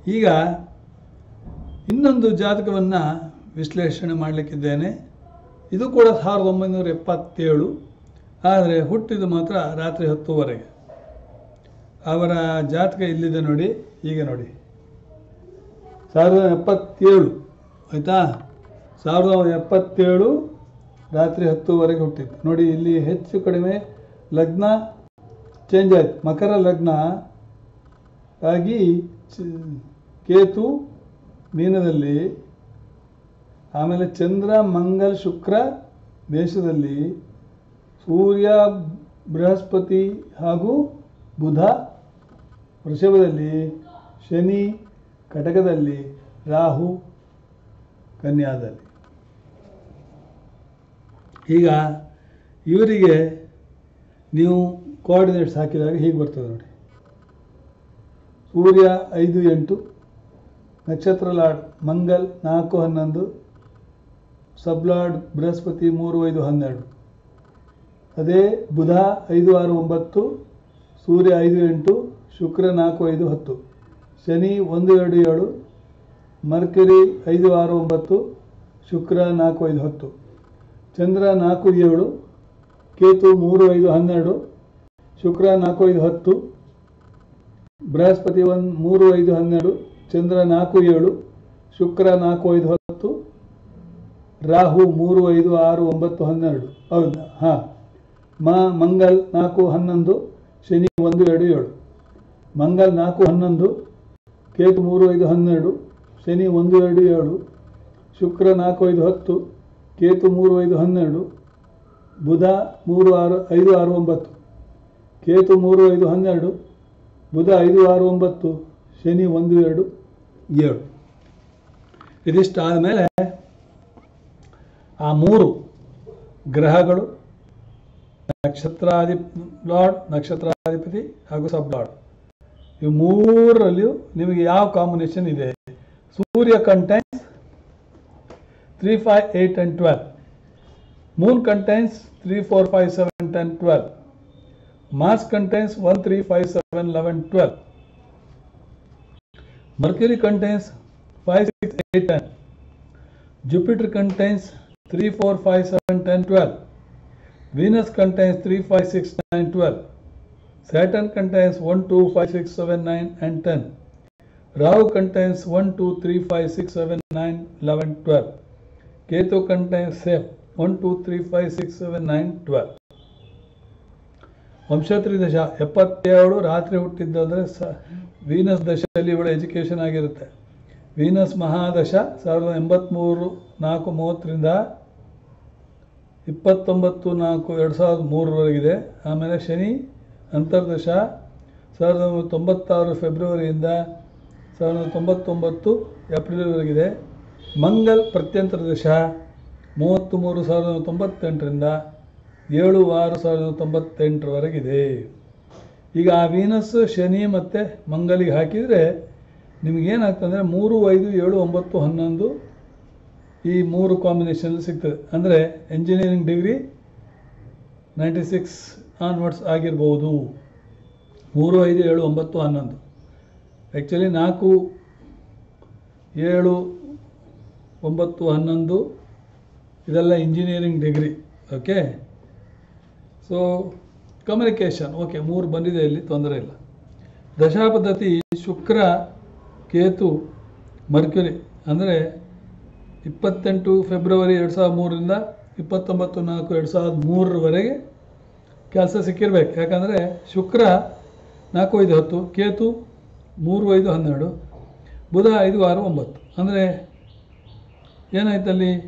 ಈಗ ಇನ್ನೊಂದು ಜಾತಕವನ್ನು ವಿಶ್ಲೇಷಣೆ ಮಾಡಲಿಕ್ಕಿದ್ದೇನೆ ಇದು ಕೂಡ ಸಾವಿರದ ಒಂಬೈನೂರ ಎಪ್ಪತ್ತೇಳು ಆದರೆ ಹುಟ್ಟಿದ್ದು ಮಾತ್ರ ರಾತ್ರಿ ಹತ್ತುವರೆಗೆ ಅವರ ಜಾತಕ ಇಲ್ಲಿದೆ ನೋಡಿ ಈಗ ನೋಡಿ ಸಾವಿರದ ಎಪ್ಪತ್ತೇಳು ಆಯಿತಾ ಸಾವಿರದ ಎಪ್ಪತ್ತೇಳು ರಾತ್ರಿ ಹತ್ತುವರೆಗೆ ಹುಟ್ಟಿತ್ತು ನೋಡಿ ಇಲ್ಲಿ ಹೆಚ್ಚು ಕಡಿಮೆ ಲಗ್ನ ಚೇಂಜ್ ಆಯ್ತು ಮಕರ ಲಗ್ನ ಆಗಿ ಚ- ಕೇತು ಮೀನದಲ್ಲಿ ಆಮೇಲೆ ಚಂದ್ರ ಮಂಗಲ್ ಶುಕ್ರ ಮೇಷದಲ್ಲಿ ಸೂರ್ಯ ಬೃಹಸ್ಪತಿ ಹಾಗೂ ಬುಧ ವೃಷಭದಲ್ಲಿ ಶನಿ ಕಟಕದಲ್ಲಿ ರಾಹು ಕನ್ಯಾದಲ್ಲಿ ಈಗ ಇವರಿಗೆ ನೀವು ಕೋಆರ್ಡಿನೇಟ್ಸ್ ಹಾಕಿದಾಗ ಹೀಗೆ ಬರ್ತದೆ ನೋಡಿ ಸೂರ್ಯ ಐದು ಎಂಟು ನಕ್ಷತ್ರ ಲಾರ್ಡ್ ಮಂಗಲ್ ನಾಲ್ಕು ಹನ್ನೊಂದು ಸಬ್ಲಾರ್ಡ್ ಬೃಹಸ್ಪತಿ ಮೂರು ಐದು ಹನ್ನೆರಡು ಅದೇ ಬುಧ ಐದು ಆರು ಒಂಬತ್ತು ಸೂರ್ಯ ಐದು ಎಂಟು ಶುಕ್ರ ನಾಲ್ಕು ಐದು ಹತ್ತು ಶನಿ ಒಂದು ಎರಡು ಏಳು ಮರ್ಕರಿ ಐದು ಆರು ಒಂಬತ್ತು ಶುಕ್ರ ನಾಲ್ಕು ಐದು ಹತ್ತು ಚಂದ್ರ ನಾಲ್ಕು ಏಳು ಕೇತು ಮೂರು ಐದು ಹನ್ನೆರಡು ಶುಕ್ರ ನಾಲ್ಕು ಐದು ಹತ್ತು ಬೃಹಸ್ಪತಿ ಒಂದು ಮೂರು ಐದು ಹನ್ನೆರಡು ಚಂದ್ರ ನಾಲ್ಕು ಏಳು ಶುಕ್ರ ನಾಲ್ಕು ಐದು ಹತ್ತು ರಾಹು ಮೂರು ಐದು ಆರು ಒಂಬತ್ತು ಹನ್ನೆರಡು ಹೌದಾ ಹಾಂ ಮ ಮಂಗಲ್ ನಾಲ್ಕು ಹನ್ನೊಂದು ಶನಿ ಒಂದು ಎರಡು ಏಳು ಮಂಗಲ್ ನಾಲ್ಕು ಹನ್ನೊಂದು ಕೇತು ಮೂರು ಐದು ಹನ್ನೆರಡು ಶನಿ ಒಂದು ಎರಡು ಏಳು ಶುಕ್ರ ನಾಲ್ಕು ಐದು ಹತ್ತು ಕೇತು ಮೂರು ಐದು ಹನ್ನೆರಡು ಬುಧ ಮೂರು ಆರು ಐದು ಆರು ಒಂಬತ್ತು ಕೇತು ಮೂರು ಐದು ಹನ್ನೆರಡು ಬುಧ ಐದು ಆರು ಒಂಬತ್ತು ಶನಿ ಒಂದು ಎರಡು ಏಳು ಇದಿಷ್ಟಾದ ಮೇಲೆ ಆ ಮೂರು ಗ್ರಹಗಳು ನಕ್ಷತ್ರಾಧಿ ಲಾರ್ಡ್ ನಕ್ಷತ್ರಾಧಿಪತಿ ಹಾಗೂ ಸಬ್ ಲಾರ್ಡ್ ಇವು ಮೂರರಲ್ಲಿಯೂ ನಿಮಗೆ ಯಾವ ಕಾಂಬಿನೇಷನ್ ಇದೆ Surya contains three five eight and twelve moon contains three four five seven ten twelve mars contains one three five seven eleven twelve Mercury contains 5, 6, 8, 10. Jupiter contains 3, 4, 5, 7, 10, 12. Venus contains 3, 5, 6, 9, 12. Saturn contains 1, 2, 5, 6, 7, 9, and 10. Rahu contains 1, 2, 3, 5, 6, 7, 9, 11, 12. Ketu contains same 1, 2, 3, 5, 6, 7, 9, 12. ವಂಶತ್ರಿ ದಶ ಎಪ್ಪತ್ತೇಳು ರಾತ್ರಿ ಹುಟ್ಟಿದ್ದು ಅಂದರೆ ಸ Venus ದಶೆಯಲ್ಲಿ ಇವಳ education ಆಗಿರುತ್ತೆ Venus ಮಹಾದಶ ಸಾವಿರದ ಎಂಬತ್ತ್ಮೂರು ನಾಲ್ಕು ಮೂವತ್ತರಿಂದ ಇಪ್ಪತ್ತೊಂಬತ್ತು ನಾಲ್ಕು ಎರಡು ಸಾವಿರದ ಮೂರರವರೆಗಿದೆ ಆಮೇಲೆ ಶನಿ ಅಂತರ್ದಶ ಸಾವಿರದ ಒಂಬೈನೂರ ತೊಂಬತ್ತಾರು ಫೆಬ್ರವರಿಯಿಂದ ಸಾವಿರದ ಒಂಬೈನೂರ ತೊಂಬತ್ತೊಂಬತ್ತು ಏಪ್ರಿಲ್ವರೆಗಿದೆ ಮಂಗಲ್ ಪ್ರತ್ಯಂತರ ದಶ ಮೂವತ್ತು ಮೂರು ಸಾವಿರದ ಒಂಬೈನೂರ ತೊಂಬತ್ತೆಂಟರಿಂದ ಏಳು ಆರು ಸಾವಿರದ ಒಂಬೈನೂರ ತೊಂಬತ್ತೆಂಟರವರೆಗಿದೆ ಈಗ ಆ ವೀನಸ್ ಶನಿ ಮತ್ತು ಮಂಗಲಿಗೆ ಹಾಕಿದರೆ ನಿಮಗೇನಾಗ್ತದೆ ಮೂರು ಐದು ಏಳು ಒಂಬತ್ತು ಹನ್ನೊಂದು ಈ ಮೂರು ಕಾಂಬಿನೇಷನ್ ಸಿಗ್ತದೆ ಅಂದರೆ engineering degree ninety six onwards ಆಗಿರ್ಬೋದು ಮೂರು ಐದು ಏಳು ಒಂಬತ್ತು ಹನ್ನೊಂದು ಆ್ಯಕ್ಚುಲಿ ನಾಲ್ಕು ಏಳು ಒಂಬತ್ತು ಹನ್ನೊಂದು ಇದೆಲ್ಲ engineering degree okay so communication okay ಮೂರು ಬಂದಿದೆ ಇಲ್ಲಿ ತೊಂದರೆ ಇಲ್ಲ ದಶಾಪದ್ಧತಿ ಶುಕ್ರ ಕೇತು ಮರ್ಕ್ಯುರಿ ಅಂದರೆ ಇಪ್ಪತ್ತೆಂಟು ಫೆಬ್ರವರಿ ಎರಡು ಸಾವಿರದ ಮೂರರಿಂದ ಇಪ್ಪತ್ತೊಂಬತ್ತು ನಾಲ್ಕು ಎರಡು ಸಾವಿರದ ಮೂರರವರೆಗೆ ಕೆಲಸ ಸಿಕ್ಕಿರ್ಬೇಕು ಯಾಕಂದರೆ ಶುಕ್ರ ನಾಲ್ಕು ಐದು ಹತ್ತು ಕೇತು ಮೂರು ಐದು ಹನ್ನೆರಡು ಬುಧ ಐದು ಆರು ಒಂಬತ್ತು ಅಂದರೆ ಏನಾಯ್ತಲ್ಲಿ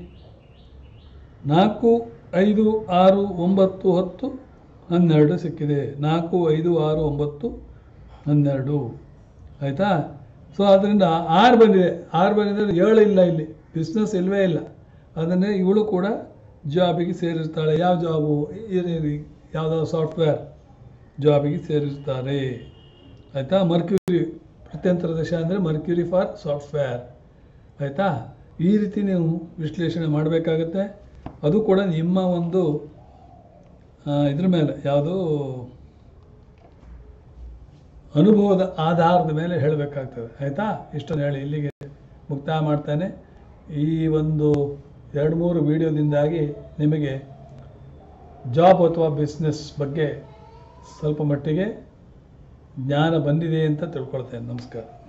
ನಾಲ್ಕು ಐದು ಆರು ಒಂಬತ್ತು ಹತ್ತು ಹನ್ನೆರಡು ಸಿಕ್ಕಿದೆ ನಾಲ್ಕು ಐದು ಆರು ಒಂಬತ್ತು ಹನ್ನೆರಡು ಆಯಿತಾ ಸೊ ಅದರಿಂದ ಆರು ಬಂದಿದೆ ಆರು ಬಂದಿದ್ರೆ ಏಳು ಇಲ್ಲ ಇಲ್ಲಿ ಬಿಸ್ನೆಸ್ ಇಲ್ಲವೇ ಇಲ್ಲ ಅದನ್ನೇ ಇವಳು ಕೂಡ ಜಾಬಿಗೆ ಸೇರಿರ್ತಾಳೆ ಯಾವ ಜಾಬು ಯಾವುದೋ ಸಾಫ್ಟ್ವೇರ್ ಜಾಬಿಗೆ ಸೇರಿರ್ತಾರೆ ಆಯಿತಾ ಮರ್ಕ್ಯೂರಿ ಪ್ರತ್ಯಂತರ ದಶ ಅಂದರೆ ಮರ್ಕ್ಯೂರಿ ಫಾರ್ ಸಾಫ್ಟ್ವೇರ್ ಆಯಿತಾ ಈ ರೀತಿ ನೀವು ವಿಶ್ಲೇಷಣೆ ಮಾಡಬೇಕಾಗತ್ತೆ ಅದು ಕೂಡ ನಿಮ್ಮ ಒಂದು ಆ, ಇದ್ರ ಮೇಲೆ ಯಾವುದು ಅನುಭವದ ಆಧಾರದ ಮೇಲೆ ಹೇಳಬೇಕಾಗ್ತದೆ ಆಯಿತಾ ಇಷ್ಟನ್ನು ಹೇಳಿ ಇಲ್ಲಿಗೆ ಮುಕ್ತಾಯ ಮಾಡ್ತೇನೆ ಈ ಒಂದು ಎರಡು ಮೂರು ವಿಡಿಯೋದಿಂದಾಗಿ ನಿಮಗೆ ಜಾಬ್ ಅಥವಾ ಬಿಸ್ನೆಸ್ ಬಗ್ಗೆ ಸ್ವಲ್ಪ ಮಟ್ಟಿಗೆ ಜ್ಞಾನ ಬಂದಿದೆ ಅಂತ ತಿಳ್ಕೊಳ್ತೇನೆ ನಮಸ್ಕಾರ